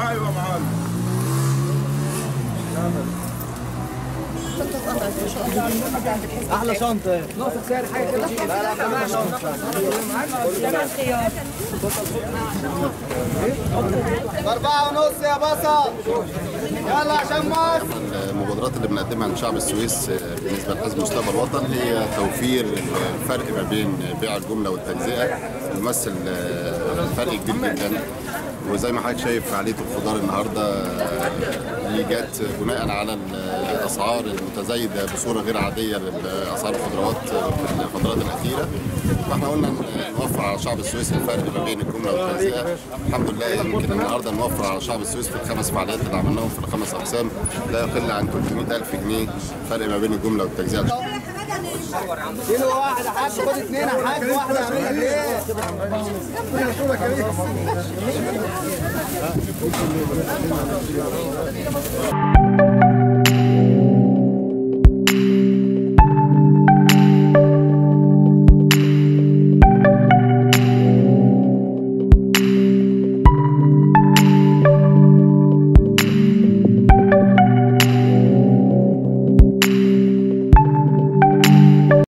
ايوه يا معلم احلى شنطه أربعة ونص يا بصل يلا عشان مصر المبادرات اللي بنقدمها عند شعب السويس بالنسبه لحزب مستقبل الوطن هي توفير الفرق ما بين بيع الجمله والتجزئه يمثل فرق كبير جدا وزي ما حضرتك شايف عاليه الخضار النهارده دي جت بناء على الاسعار المتزايده بصوره غير عاديه لاسعار الخضروات في الفترات الاخيره فاحنا قلنا نوفر على شعب السويس الفرق ما بين الجمله والتجزئه الحمد لله يمكن النهارده نوفر على شعب السويس في الخمس فعاليات اللي عملناهم في الخمس اقسام لا يقل عن 300000 جنيه فرق ما بين الجمله والتجزئه كيلو واحد يا حاج خد اثنين يا حاج واحدة اعملها ليه؟